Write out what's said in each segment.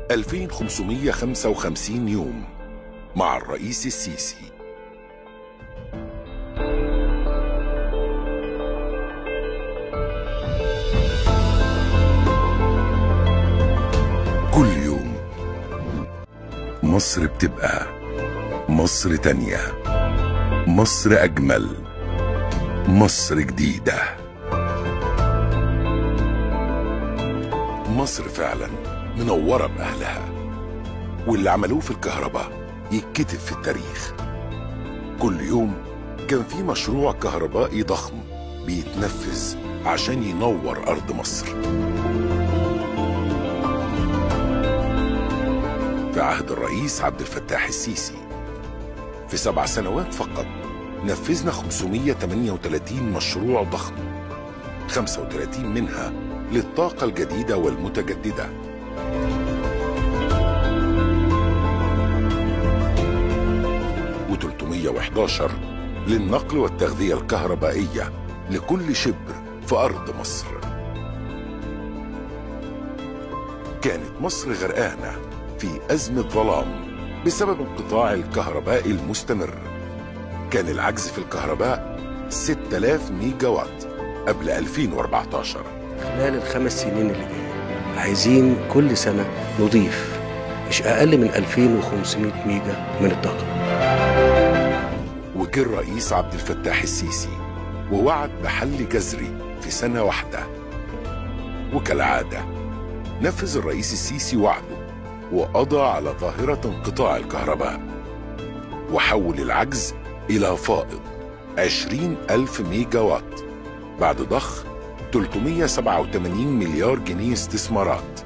2555 يوم مع الرئيس السيسي كل يوم مصر بتبقى مصر تانية مصر أجمل مصر جديدة مصر فعلا منورة بأهلها واللي عملوه في الكهرباء يتكتب في التاريخ كل يوم كان في مشروع كهربائي ضخم بيتنفذ عشان ينور أرض مصر في عهد الرئيس عبد الفتاح السيسي في سبع سنوات فقط نفذنا 538 مشروع ضخم 35 منها للطاقة الجديدة والمتجددة و311 للنقل والتغذية الكهربائية لكل شبر في أرض مصر كانت مصر غرقانة في أزمة ظلام بسبب انقطاع الكهرباء المستمر كان العجز في الكهرباء 6000 ميجا وات قبل 2014 خلال الخمس سنين اللي جايه عايزين كل سنه نضيف مش اقل من 2500 ميجا من الطاقه وجه الرئيس عبد الفتاح السيسي ووعد بحل جذري في سنة واحدة وكالعادة نفذ الرئيس السيسي وعده وقضى على ظاهرة انقطاع الكهرباء وحول العجز إلى فائض 20 ألف ميجا وات بعد ضخ 387 مليار جنيه استثمارات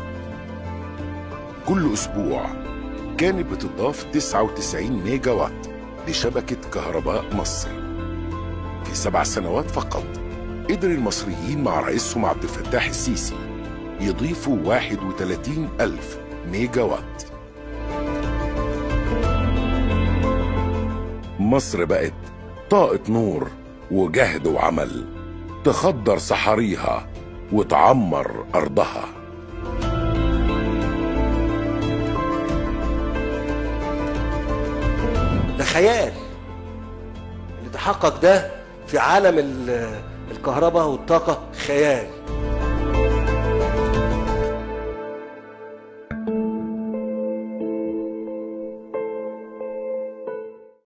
كل أسبوع كانت بتضاف 99 ميجا وات لشبكة كهرباء مصر في سبع سنوات فقط قدر المصريين مع رئيسهم عبد الفتاح السيسي يضيفوا 31 ألف ميجا وات مصر بقت طاقة نور وجهد وعمل تخضر صحاريها وتعمر أرضها ده خيال اللي تحقق ده في عالم ال- الكهرباء والطاقه خيال